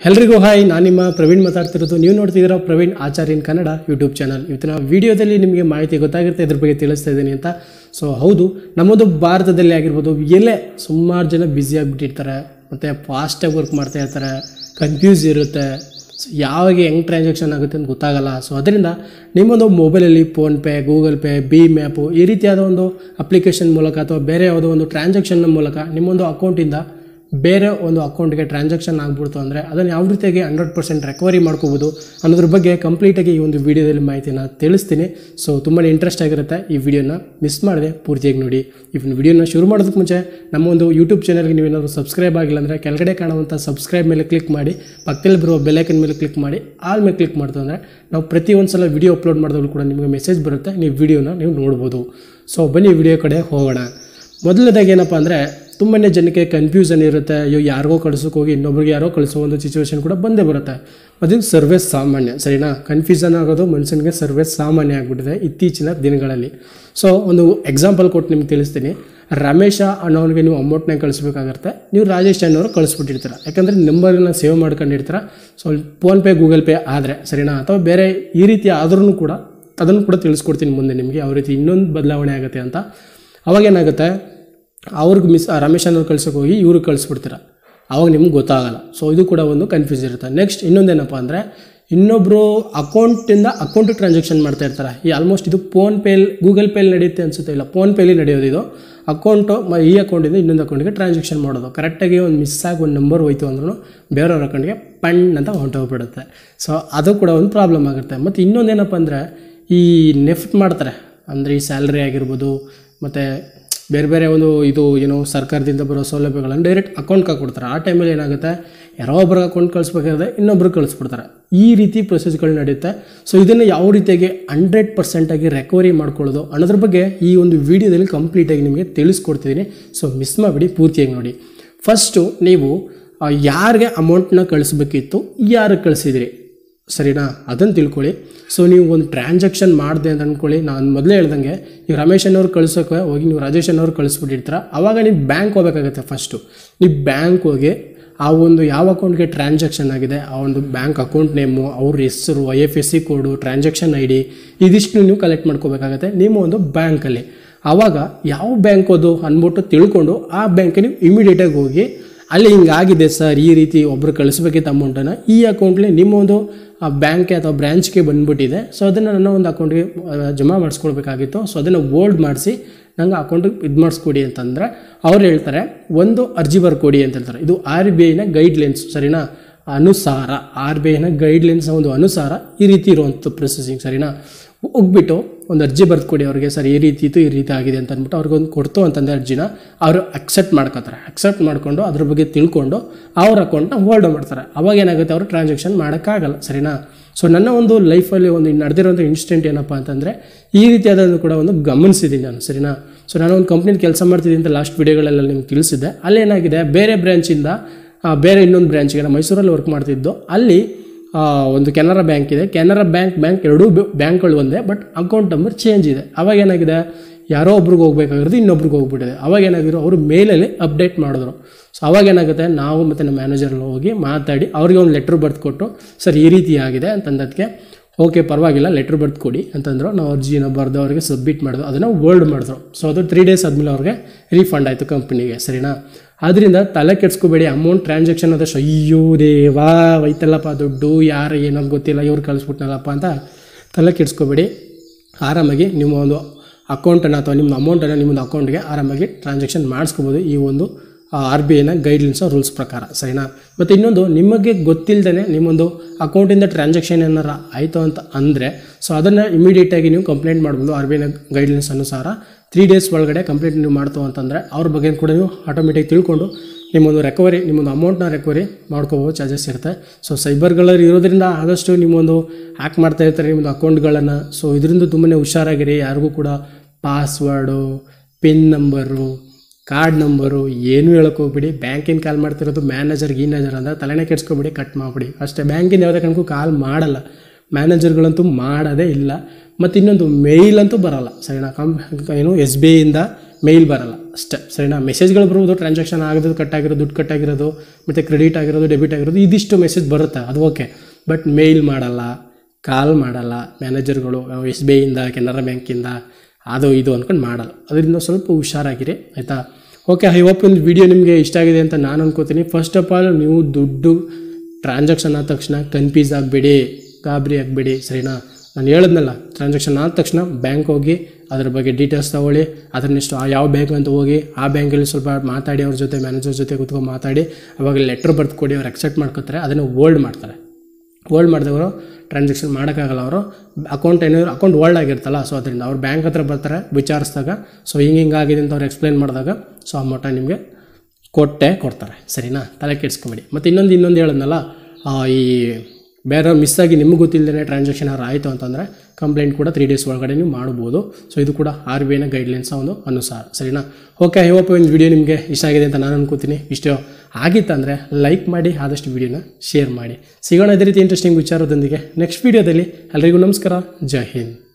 ಎಲ್ರಿಗೂ ಹಾಯ್ ನಾನು ನಿಮ್ಮ ಪ್ರವೀಣ್ ಮಾತಾಡ್ತಿರೋದು ನೀವು ನೋಡ್ತಿದ್ದೀರಾ ಪ್ರವೀಣ್ ಆಚಾರ್ಯನ್ ಕನ್ನಡ ಯೂಟ್ಯೂಬ್ ಚಾನಲ್ ಇವತ್ತಿನ ವಿಡಿಯೋದಲ್ಲಿ ನಿಮಗೆ ಮಾಹಿತಿ ಗೊತ್ತಾಗಿರುತ್ತೆ ಇದ್ರ ಬಗ್ಗೆ ತಿಳಿಸ್ತಾ ಇದ್ದೀನಿ ಅಂತ ಸೊ ಹೌದು ನಮ್ಮದು ಭಾರತದಲ್ಲಿ ಆಗಿರ್ಬೋದು ಎಲ್ಲೇ ಸುಮಾರು ಜನ ಬ್ಯುಸಿ ಆಗಿಬಿಟ್ಟಿರ್ತಾರೆ ಮತ್ತು ಫಾಸ್ಟಾಗಿ ವರ್ಕ್ ಮಾಡ್ತಾ ಇರ್ತಾರೆ ಕನ್ಫ್ಯೂಸ್ ಇರುತ್ತೆ ಸೊ ಯಾವಾಗ ಹೆಂಗೆ ಟ್ರಾನ್ಸಾಕ್ಷನ್ ಆಗುತ್ತೆ ಅಂತ ಗೊತ್ತಾಗಲ್ಲ ಸೊ ಅದರಿಂದ ನಿಮ್ಮೊಂದು ಮೊಬೈಲಲ್ಲಿ PhonePe Google Pay BHIM app ಈ ರೀತಿಯಾದ ಒಂದು ಅಪ್ಲಿಕೇಶನ್ ಮೂಲಕ ಅಥವಾ ಬೇರೆ ಯಾವುದೋ ಒಂದು ಟ್ರಾನ್ಸಾಕ್ಷನ್ನ ಮೂಲಕ ನಿಮ್ಮೊಂದು ಅಕೌಂಟಿಂದ ಬೇರೆ ಒಂದು ಅಕೌಂಟ್ಗೆ ಟ್ರಾನ್ಸಾಕ್ಷನ್ ಆಗ್ಬಿಡ್ತು ಅಂದರೆ ಅದನ್ನು ಯಾವ ರೀತಿಯಾಗಿ ಹಂಡ್ರೆಡ್ ಪರ್ಸೆಂಟ್ ರಿಕವರಿ ಮಾಡ್ಕೋಬೋದು ಅನ್ನೋದ್ರ ಬಗ್ಗೆ ಕಂಪ್ಲೀಟಾಗಿ ಈ ಒಂದು ವಿಡಿಯೋದಲ್ಲಿ ಮಾಹಿತಿನ ತಿಳಿಸ್ತೀನಿ ಸೊ ತುಂಬಾ ಇಂಟ್ರೆಸ್ಟ್ ಆಗಿರುತ್ತೆ ಈ ವಿಡಿಯೋನ ಮಿಸ್ ಮಾಡಿದೆ ಪೂರ್ತಿಯಾಗಿ ನೋಡಿ ಈ ವಿಡಿಯೋನ ಶುರು ಮಾಡೋದಕ್ಕೆ ಮುಂಚೆ ನಮ್ಮ ಒಂದು ಯೂಟ್ಯೂಬ್ ಚಾನಲ್ಗೆ ನೀವೇನಾದರೂ ಸಬ್ಸ್ಕ್ರೈಬ್ ಆಗಿಲ್ಲ ಅಂದರೆ ಕೆಳಗಡೆ ಕಾಣುವಂಥ ಸಬ್ಸ್ಕ್ರೈಬ್ ಮೇಲೆ ಕ್ಲಿಕ್ ಮಾಡಿ ಪಕ್ಕದಲ್ಲಿ ಬರುವ ಬೆಲ್ಲೈಕನ್ ಮೇಲೆ ಕ್ಲಿಕ್ ಮಾಡಿ ಆಲ್ ಮೇಲೆ ಕ್ಲಿಕ್ ಮಾಡ್ತು ಅಂದರೆ ನಾವು ಪ್ರತಿ ಒಂದು ಸಲ ವಿಡಿಯೋ ಅಪ್ಲೋಡ್ ಮಾಡಿದಾಗಲೂ ಕೂಡ ನಿಮಗೆ ಮೆಸೇಜ್ ಬರುತ್ತೆ ನೀವು ವಿಡಿಯೋನ ನೀವು ನೋಡ್ಬೋದು ಸೊ ಬನ್ನಿ ವಿಡಿಯೋ ಕಡೆ ಹೋಗೋಣ ಮೊದಲನೇದಾಗಿ ಏನಪ್ಪ ಅಂದರೆ ತುಂಬಾ ಜನಕ್ಕೆ ಕನ್ಫ್ಯೂಷನ್ ಇರುತ್ತೆ ಅಯ್ಯೋ ಯಾರಿಗೋ ಕಳ್ಸೋಕೆ ಹೋಗಿ ಇನ್ನೊಬ್ರಿಗೆ ಯಾರೋ ಕಳಿಸೋ ಒಂದು ಸಿಚುವೇಶನ್ ಕೂಡ ಬಂದೇ ಬರುತ್ತೆ ಅದು ಸರ್ವೇ ಸಾಮಾನ್ಯ ಸರಿನಾ ಕನ್ಫ್ಯೂಷನ್ ಆಗೋದು ಮನುಷ್ಯನಿಗೆ ಸರ್ವೇ ಸಾಮಾನ್ಯ ಆಗಿಬಿಟ್ಟಿದೆ ಇತ್ತೀಚಿನ ದಿನಗಳಲ್ಲಿ ಸೊ ಒಂದು ಎಕ್ಸಾಂಪಲ್ ಕೊಟ್ಟು ನಿಮ್ಗೆ ತಿಳಿಸ್ತೀನಿ ರಮೇಶ ಅನ್ನೋನಿಗೆ ನೀವು ಅಮೌಂಟ್ನ ಕಳಿಸ್ಬೇಕಾಗಿರುತ್ತೆ ನೀವು ರಾಜೇಶ್ ಅನ್ನೋರು ಕಳಿಸ್ಬಿಟ್ಟಿರ್ತೀರ ಯಾಕಂದರೆ ನಂಬರ್ನ ಸೇವ್ ಮಾಡ್ಕೊಂಡಿರ್ತೀರ ಸೊ ಫೋನ್ಪೇ ಗೂಗಲ್ ಪೇ ಆದರೆ ಸರಿನಾ ಅಥವಾ ಬೇರೆ ಈ ರೀತಿ ಆದ್ರೂ ಕೂಡ ಅದನ್ನು ಕೂಡ ತಿಳಿಸ್ಕೊಡ್ತೀನಿ ಮುಂದೆ ನಿಮಗೆ ಯಾವ ರೀತಿ ಇನ್ನೊಂದು ಬದಲಾವಣೆ ಆಗುತ್ತೆ ಅಂತ ಅವಾಗೇನಾಗುತ್ತೆ ಅವ್ರಿಗೆ ಮಿಸ್ ಆ ರಮೇಶ್ ಅನ್ನೋರು ಕಳ್ಸೋಕೆ ಹೋಗಿ ಇವ್ರಿಗೆ ಕಳಿಸ್ಬಿಡ್ತೀರ ಅವಾಗ ನಿಮ್ಗೆ ಗೊತ್ತಾಗಲ್ಲ ಸೊ ಇದು ಕೂಡ ಒಂದು ಕನ್ಫ್ಯೂಸ್ ಇರುತ್ತೆ ನೆಕ್ಸ್ಟ್ ಇನ್ನೊಂದೇನಪ್ಪ ಅಂದರೆ ಇನ್ನೊಬ್ಬರು ಅಕೌಂಟಿಂದ ಅಕೌಂಟ್ ಟ್ರಾನ್ಸಾಕ್ಷನ್ ಮಾಡ್ತಾ ಇರ್ತಾರೆ ಈ ಆಲ್ಮೋಸ್ಟ್ ಇದು ಫೋನ್ಪೇಲಿ ಗೂಗಲ್ ಪೇಲಿ ನಡೆಯುತ್ತೆ ಅನಿಸುತ್ತೆ ಇಲ್ಲ ಫೋನ್ಪೇಲಿ ನಡೆಯೋದು ಇದು ಅಕೌಂಟು ಮ ಈ ಅಕೌಂಟಿಂದ ಇನ್ನೊಂದು ಅಕೌಂಟಿಗೆ ಟ್ರಾನ್ಸಾಕ್ಷನ್ ಮಾಡೋದು ಕರೆಕ್ಟಾಗಿ ಒಂದು ಮಿಸ್ ಆಗಿ ಒಂದು ನಂಬರ್ ಹೋಯ್ತು ಅಂದ್ರೂ ಬೇರೆಯವ್ರ ಅಕೌಂಟ್ಗೆ ಪಣ್ ಅಂತ ಹೊಂಟೋಗ್ಬಿಡುತ್ತೆ ಸೊ ಅದು ಕೂಡ ಒಂದು ಪ್ರಾಬ್ಲಮ್ ಆಗುತ್ತೆ ಮತ್ತು ಇನ್ನೊಂದೇನಪ್ಪ ಅಂದರೆ ಈ ನೆಫ್ಟ್ ಮಾಡ್ತಾರೆ ಅಂದರೆ ಈ ಸ್ಯಾಲ್ರಿ ಆಗಿರ್ಬೋದು ಮತ್ತು ಬೇರೆ ಬೇರೆ ಒಂದು ಇದು ಏನು ಸರ್ಕಾರದಿಂದ ಬರೋ ಸೌಲಭ್ಯಗಳನ್ನು ಡೈರೆಕ್ಟ್ ಅಕೌಂಟ್ಗೆ ಹಾಕ್ಬಿಡ್ತಾರೆ ಆ ಟೈಮಲ್ಲಿ ಏನಾಗುತ್ತೆ ಯಾರೋ ಒಬ್ರಿಗೆ ಅಕೌಂಟ್ ಕಳಿಸ್ಬೇಕಾದ್ರೆ ಇನ್ನೊಬ್ರಿಗೆ ಕಳಿಸ್ಬಿಡ್ತಾರೆ ಈ ರೀತಿ ಪ್ರೊಸೆಸ್ಗಳು ನಡೆಯುತ್ತೆ ಸೊ ಇದನ್ನು ಯಾವ ರೀತಿಯಾಗಿ ಹಂಡ್ರೆಡ್ ಪರ್ಸೆಂಟಾಗಿ ರೆಕವರಿ ಮಾಡ್ಕೊಳ್ಳೋದು ಅನ್ನೋದ್ರ ಬಗ್ಗೆ ಈ ಒಂದು ವಿಡಿಯೋದಲ್ಲಿ ಕಂಪ್ಲೀಟಾಗಿ ನಿಮಗೆ ತಿಳಿಸ್ಕೊಡ್ತಿದ್ದೀನಿ ಸೊ ಮಿಸ್ ಮಾಡಿಬಿಡಿ ಪೂರ್ತಿಯಾಗಿ ನೋಡಿ ಫಸ್ಟು ನೀವು ಆ, ಯಾರಿಗೆ ಅಮೌಂಟ್ನ ಕಳಿಸ್ಬೇಕಿತ್ತು ಯಾರಿಗೆ ಕಳಿಸಿದ್ರಿ ಸರಿನಾ ಅದನ್ನು ತಿಳ್ಕೊಳ್ಳಿ ಸೊ ನೀವು ಒಂದು ಟ್ರಾನ್ಸಾಕ್ಷನ್ ಮಾಡಿದೆ ಅಂತ ಅಂದ್ಕೊಳ್ಳಿ ನಾನು ಮೊದಲೇ ಹೇಳ್ದಂಗೆ ಈಗ ರಮೇಶ್ ಅನ್ನೋರು ಕಳ್ಸೋಕೆ ಹೋಗಿ ನೀವು ರಾಜೇಶ್ ಅನ್ನೋರು ಕಳಿಸ್ಬಿಟ್ಟಿರ್ತೀರ ಅವಾಗ ನೀವು ಬ್ಯಾಂಕ್ ಹೋಗ್ಬೇಕಾಗತ್ತೆ ಫಸ್ಟು ನೀವು ಬ್ಯಾಂಕ್ ಹೋಗಿ ಆ ಒಂದು ಯಾವ ಅಕೌಂಟ್ಗೆ ಟ್ರಾನ್ಸಾಕ್ಷನ್ ಆಗಿದೆ ಆ ಒಂದು ಬ್ಯಾಂಕ್ ಅಕೌಂಟ್ ನೇಮು ಅವ್ರ ಹೆಸರು I F S C code transaction I D ಇದಿಷ್ಟು ನೀವು ಕಲೆಕ್ಟ್ ಮಾಡ್ಕೋಬೇಕಾಗತ್ತೆ ನಿಮ್ಮ ಒಂದು ಬ್ಯಾಂಕಲ್ಲಿ ಆವಾಗ ಯಾವ ಬ್ಯಾಂಕ್ ಅದು ಅಂದ್ಬಿಟ್ಟು ತಿಳ್ಕೊಂಡು ಆ ಬ್ಯಾಂಕಿಗೆ ನೀವು ಇಮಿಡಿಯೇಟಾಗಿ ಹೋಗಿ ಅಲ್ಲಿ ಹಿಂಗಾಗಿದೆ ಸರ್ ಈ ರೀತಿ ಒಬ್ರು ಕಳಿಸ್ಬೇಕಿತ್ತು ಅಮೌಂಟನ್ನು ಈ ಅಕೌಂಟ್ಲಿ ನಿಮ್ಮ ಒಂದು ಬ್ಯಾಂಕ್ಗೆ ಅಥವಾ ಬ್ರ್ಯಾಂಚ್ಗೆ ಬಂದ್ಬಿಟ್ಟಿದೆ ಸೊ ಅದನ್ನು ನನ್ನ ಒಂದು ಅಕೌಂಟ್ಗೆ ಜಮಾ ಮಾಡಿಸ್ಕೊಳ್ಬೇಕಾಗಿತ್ತು ಸೊ ಅದನ್ನು ಓಲ್ಡ್ ಮಾಡಿಸಿ ನಂಗೆ ಅಕೌಂಟಿಗೆ ಇದು ಮಾಡಿಸ್ಕೊಡಿ ಅಂತಂದರೆ ಅವ್ರು ಹೇಳ್ತಾರೆ ಒಂದು ಅರ್ಜಿ ಬರ್ಕೊಡಿ ಅಂತ ಹೇಳ್ತಾರೆ ಇದು ಆರ್ ಬಿ ಐನ ಗೈಡ್ಲೈನ್ಸ್ ಸರಿನಾ ಅನುಸಾರ ಆರ್ ಬಿ ಐನ ಗೈಡ್ಲೈನ್ಸ್ ಒಂದು ಅನುಸಾರ ಈ ರೀತಿ ಇರುವಂಥ ಪ್ರೊಸೆಸಿಂಗ್ ಸರಿನಾ ಹೋಗ್ಬಿಟ್ಟು ಒಂದು ಅರ್ಜಿ ಬರ್ದು ಕೊಡಿ ಅವ್ರಿಗೆ ಸರ್ ಈ ರೀತಿ ಇತ್ತು ಈ ರೀತಿ ಆಗಿದೆ ಅಂತ ಅಂದ್ಬಿಟ್ಟು ಅವ್ರಿಗೊಂದು ಕೊಡ್ತು ಅಂತಂದ್ರೆ ಅರ್ಜಿನ ಅವರು ಅಕ್ಸೆಪ್ಟ್ ಮಾಡ್ಕೋತಾರೆ ಅಕ್ಸೆಪ್ಟ್ ಮಾಡ್ಕೊಂಡು ಅದ್ರ ಬಗ್ಗೆ ತಿಳ್ಕೊಂಡು ಅವ್ರ ಅಕೌಂಟ್ನ ಹೋಲ್ಡ್ ಮಾಡ್ತಾರೆ ಅವಾಗ ಏನಾಗುತ್ತೆ ಅವರು ಟ್ರಾನ್ಸಾಕ್ಷನ್ ಮಾಡೋಕ್ಕಾಗಲ್ಲ ಸರಿನಾ ಸೊ ನನ್ನ ಒಂದು ಲೈಫಲ್ಲಿ ಒಂದು ನಡೆದಿರೋಂಥ ಇನ್ಸಿಡೆಂಟ್ ಏನಪ್ಪ ಅಂತಂದರೆ ಈ ರೀತಿಯಾದನ್ನು ಕೂಡ ಒಂದು ಗಮನಿಸಿದ್ದೀನಿ ನಾನು ಸರಿನಾ ಸೊ ನಾನು ಒಂದು ಕಂಪ್ನಿಲಿ ಕೆಲಸ ಮಾಡ್ತಿದ್ದೀನಿ ಅಂತ ಲಾಸ್ಟ್ ವಿಡಿಯೋಗಳೆಲ್ಲ ನಿಮ್ಗೆ ತಿಳಿಸಿದ್ದೆ ಅಲ್ಲೇನಾಗಿದೆ ಬೇರೆ ಬ್ರ್ಯಾಂಚಿಂದ ಬೇರೆ ಇನ್ನೊಂದು ಬ್ರ್ಯಾಂಚಿಗೆ ನಾನು ಮೈಸೂರಲ್ಲಿ ವರ್ಕ್ ಮಾಡ್ತಿದ್ದು ಅಲ್ಲಿ ಆ, ಒಂದು ಕೆನರಾ ಬ್ಯಾಂಕ್ ಇದೆ ಕೆನರಾ ಬ್ಯಾಂಕ್ ಬ್ಯಾಂಕ್ ಎರಡೂ ಬ್ಯಾಂಕ್ಗಳು ಒಂದೇ ಬಟ್ ಅಕೌಂಟ್ ನಂಬರ್ ಚೇಂಜ್ ಇದೆ ಅವಾಗ ಏನಾಗಿದೆ ಯಾರೋ ಒಬ್ರಿಗೆ ಹೋಗ್ಬೇಕಾಗಿರೋದು ಇನ್ನೊಬ್ರಿಗೆ ಹೋಗ್ಬಿಟ್ಟಿದೆ ಅವಾಗ ಏನಾಗಿರೋ ಅವರು ಮೇಲಲ್ಲಿ ಅಪ್ಡೇಟ್ ಮಾಡಿದ್ರು ಸೊ ಅವಾಗ ಏನಾಗುತ್ತೆ ನಾವು ಮತ್ತು ನಮ್ಮ ಮ್ಯಾನೇಜರ್ ಹೋಗಿ ಮಾತಾಡಿ ಅವ್ರಿಗೆ ಒಂದು ಲೆಟ್ರ್ ಬರ್ದು ಕೊಟ್ಟು ಸರ್ ಈ ರೀತಿ ಆಗಿದೆ ಅಂತಂದದಕ್ಕೆ ಓಕೆ ಪರವಾಗಿಲ್ಲ ಲೆಟ್ರ್ ಬರ್ದು ಕೊಡಿ ಅಂತಂದ್ರು ನಾವು ಅರ್ಜಿನ ಬರೆದು ಅವ್ರಿಗೆ ಸಬ್ಮಿಟ್ ಮಾಡಿದ್ರು ಅದನ್ನು ವರ್ಲ್ಡ್ ಮಾಡಿದ್ರು ಸೊ ಅದು ತ್ರೀ ಡೇಸ್ ಆದಮೇಲೆ ಅವ್ರಿಗೆ ರೀಫಂಡ್ ಆಯಿತು ಕಂಪ್ನಿಗೆ ಸರಿನಾ ಆದ್ದರಿಂದ ತಲೆ ಕೆಡ್ಸ್ಕೋಬೇಡಿ ಅಮೌಂಟ್ ಟ್ರಾನ್ಸಾಕ್ಷನ್ ಆದಷ್ಟು ಅಯ್ಯೋ ದೇವಾ ಹೋಯ್ತಲ್ಲಪ್ಪ ದುಡ್ಡು ಯಾರು ಏನೋ ಗೊತ್ತಿಲ್ಲ ಇವ್ರು ಕಳಿಸ್ಬಿಟ್ನಲ್ಲಪ್ಪ ಅಂತ ತಲೆ ಕೆಡ್ಸ್ಕೋಬೇಡಿ ಆರಾಮಾಗಿ ನಿಮ್ಮ ಒಂದು ಅಕೌಂಟನ್ನು ಅಥವಾ ನಿಮ್ಮ ಅಮೌಂಟನ್ನು ನಿಮ್ಮೊಂದು ಅಕೌಂಟ್ಗೆ ಆರಾಮಾಗಿ ಟ್ರಾನ್ಸಾಕ್ಷನ್ ಮಾಡಿಸ್ಕೋಬೋದು ಈ ಒಂದು ಆರ್ ಬಿ ಐನ ಗೈಡ್ಲೈನ್ಸ್ ರೂಲ್ಸ್ ಪ್ರಕಾರ ಸರಿನಾ ಮತ್ತು ಇನ್ನೊಂದು ನಿಮಗೆ ಗೊತ್ತಿಲ್ಲದೇ ನಿಮ್ಮೊಂದು ಅಕೌಂಟಿಂದ ಟ್ರಾನ್ಸಾಕ್ಷನ್ ಏನಾರ ಆಯಿತು ಅಂತ ಅಂದರೆ ಸೊ ಅದನ್ನು ಇಮಿಡಿಯೇಟಾಗಿ ನೀವು ಕಂಪ್ಲೇಂಟ್ ಮಾಡ್ಬೋದು ಆರ್ ಬಿ ಐನ ಗೈಡ್ಲೈನ್ಸ್ ಅನುಸಾರ ತ್ರೀ ಡೇಸ್ ಒಳಗಡೆ ಕಂಪ್ಲೇಂಟ್ ನೀವು ಮಾಡ್ತು ಅಂತಂದರೆ ಅವ್ರ ಬಗ್ಗೆ ಕೂಡ ನೀವು ಆಟೋಮೆಟಿಕ್ ತಿಳ್ಕೊಂಡು ನಿಮ್ಮೊಂದು ರೆಕವರಿ ನಿಮ್ಮೊಂದು ಅಮೌಂಟ್ನ ರೆಕವರಿ ಮಾಡ್ಕೋಬೋದು ಚಾರ್ಜಸ್ ಇರುತ್ತೆ ಸೊ ಸೈಬರ್ಗಳಲ್ಲಿ ಇರೋದ್ರಿಂದ ಆದಷ್ಟು ನಿಮ್ಮೊಂದು ಹ್ಯಾಕ್ ಮಾಡ್ತಾ ಇರ್ತಾರೆ ನಿಮ್ಮದು ಅಕೌಂಟ್ಗಳನ್ನು ಸೊ ಇದರಿಂದ ತುಂಬಾ ಹುಷಾರಾಗಿರಿ ಯಾರಿಗೂ ಕೂಡ password pin number card number ಏನೂ ಹೇಳಕ್ಕೆ ಹೋಗ್ಬಿಡಿ ಬ್ಯಾಂಕಿನ ಕಾಲ್ ಮಾಡ್ತಿರೋದು ಮ್ಯಾನೇಜರ್ ಗೀನೇಜರ್ ಅಂದರೆ ತಲೆನೇ ಕೆಡ್ಸ್ಕೊಬಿಡಿ ಕಟ್ ಮಾಡಿಬಿಡಿ ಅಷ್ಟೇ ಬ್ಯಾಂಕಿಂದ ಯಾವುದೇ ಕಾರಣಕ್ಕೂ ಕಾಲ್ ಮಾಡಲ್ಲ ಮ್ಯಾನೇಜರ್ಗಳಂತೂ ಮಾಡೋದೇ ಇಲ್ಲ ಮತ್ತು ಇನ್ನೊಂದು ಮೇಲ್ ಅಂತೂ ಬರಲ್ಲ ಸರಿನಾ ಕಂ ಏನು ಎಸ್ ಬಿ ಐಯಿಂದ ಮೇಲ್ ಬರಲ್ಲ ಅಷ್ಟೇ ಸರಿನಾ ಮೆಸೇಜ್ಗಳು ಬರ್ಬೋದು ಟ್ರಾನ್ಸಾಕ್ಷನ್ ಆಗೋದು ಕಟ್ ಆಗಿರೋದು ದುಡ್ಡು ಕಟ್ ಆಗಿರೋದು ಮತ್ತು ಕ್ರೆಡಿಟ್ ಆಗಿರೋದು ಡೆಬಿಟ್ ಆಗಿರೋದು ಇದಿಷ್ಟು ಮೆಸೇಜ್ ಬರುತ್ತೆ ಅದು ಓಕೆ ಬಟ್ ಮೇಲ್ ಮಾಡಲ್ಲ ಕಾಲ್ ಮಾಡಲ್ಲ ಮ್ಯಾನೇಜರ್ಗಳು ಎಸ್ ಬಿ ಐಯಿಂದ ಕೆನರಾ ಬ್ಯಾಂಕಿಂದ ಅದು ಇದು ಅಂದ್ಕೊಂಡು ಮಾಡಲ್ಲ ಅದರಿಂದ ಸ್ವಲ್ಪ ಹುಷಾರಾಗಿರಿ ಆಯಿತಾ ಓಕೆ ಐ ಹೋಪ್ ಒಂದು ವಿಡಿಯೋ ನಿಮಗೆ ಇಷ್ಟ ಆಗಿದೆ ಅಂತ ನಾನು ಅನ್ಕೋತೀನಿ ಫಸ್ಟ್ ಆಫ್ ಆಲ್ ನೀವು ದುಡ್ಡು ಟ್ರಾನ್ಸಾಕ್ಷನ್ ಆದ ತಕ್ಷಣ ಕನ್ಫ್ಯೂಸ್ ಆಗಬೇಡಿ ಗಾಬರಿ ಆಗಬೇಡಿ ಸರಿನಾ ನಾನು ಹೇಳಿದ್ನಲ್ಲ ಟ್ರಾನ್ಸಾಕ್ಷನ್ ಆದ ತಕ್ಷಣ ಬ್ಯಾಂಕ್ ಹೋಗಿ ಅದ್ರ ಬಗ್ಗೆ ಡೀಟೇಲ್ಸ್ ತೊಗೊಳ್ಳಿ ಅದನ್ನೆಷ್ಟು ಆ ಯಾವ ಬ್ಯಾಂಕ್ ಅಂತ ಹೋಗಿ ಆ ಬ್ಯಾಂಕಲ್ಲಿ ಸ್ವಲ್ಪ ಮಾತಾಡಿ ಅವ್ರ ಜೊತೆ ಮ್ಯಾನೇಜರ್ ಜೊತೆ ಕೂತ್ಕೊಂಡು ಮಾತಾಡಿ ಅವಾಗ ಲೆಟ್ರ್ ಬರ್ದು ಕೊಡಿ ಅವ್ರು ಅಕ್ಸೆಪ್ಟ್ ಮಾಡ್ಕೋತಾರೆ ಅದನ್ನು ಓಲ್ಡ್ ಮಾಡ್ತಾರೆ ಓಲ್ಡ್ ಮಾಡಿದವರು ಟ್ರಾನ್ಸಾಕ್ಷನ್ ಮಾಡೋಕ್ಕಾಗಲ್ಲ ಅವರು ಅಕೌಂಟ್ ಏನಾದ್ರು ಅಕೌಂಟ್ ಓಲ್ಡ್ ಆಗಿರ್ತಲ್ಲ ಸೊ ಅದರಿಂದ ಅವ್ರು ಬ್ಯಾಂಕ್ ಹತ್ರ ಬರ್ತಾರೆ ವಿಚಾರಿಸಿದಾಗ ಸೊ ಹಿಂಗೆ ಹಿಂಗೆ ಆಗಿದೆ ಅಂತ ಅವ್ರು ಎಕ್ಸ್ಪ್ಲೈನ್ ಮಾಡಿದಾಗ ಸೊ ಅಮೌಂಟ ನಿಮಗೆ ಕೊಟ್ಟೆ ಕೊಡ್ತಾರೆ ಸರಿನಾ ತಲೆ ಕೆಡಿಸ್ಕೊಬೇಡಿ ಮತ್ತು ಇನ್ನೊಂದು ಇನ್ನೊಂದು ಹೇಳಿದ್ನಲ್ಲ ಆ, ಈ ಬೇರೆ ಮಿಸ್ ಆಗಿ ನಿಮಗೆ ಗೊತ್ತಿಲ್ಲದೇ ಟ್ರಾನ್ಸಾಕ್ಷನ್ ಯಾರು ಆಯಿತು ಅಂತಂದರೆ ಕಂಪ್ಲೇಂಟ್ ಕೂಡ ತ್ರೀ ಡೇಸ್ ಒಳಗಡೆ ನೀವು ಮಾಡ್ಬೋದು ಸೊ ಇದು ಕೂಡ ಆರ್ ಬಿ ಐನ ಗೈಡ್ಲೈನ್ಸ್ ಒಂದು ಅನುಸಾರ ಸರಿನಾ ಓಕೆ ಐ ಹೋಪ್ ಒಂದು ವಿಡಿಯೋ ನಿಮಗೆ ಇಷ್ಟ ಆಗಿದೆ ಅಂತ ನಾನು ಅನ್ಕೋತೀನಿ ಇಷ್ಟು ಆಗಿತ್ತಂದರೆ ಲೈಕ್ ಮಾಡಿ ಆದಷ್ಟು ವಿಡಿಯೋನ ಶೇರ್ ಮಾಡಿ ಸಿಗೋಣ ಇದೇ ರೀತಿ ಇಂಟ್ರೆಸ್ಟಿಂಗ್ ವಿಚಾರದೊಂದಿಗೆ ನೆಕ್ಸ್ಟ್ ವಿಡಿಯೋದಲ್ಲಿ ಎಲ್ರಿಗೂ ನಮಸ್ಕಾರ ಜೈ ಹಿಂದ್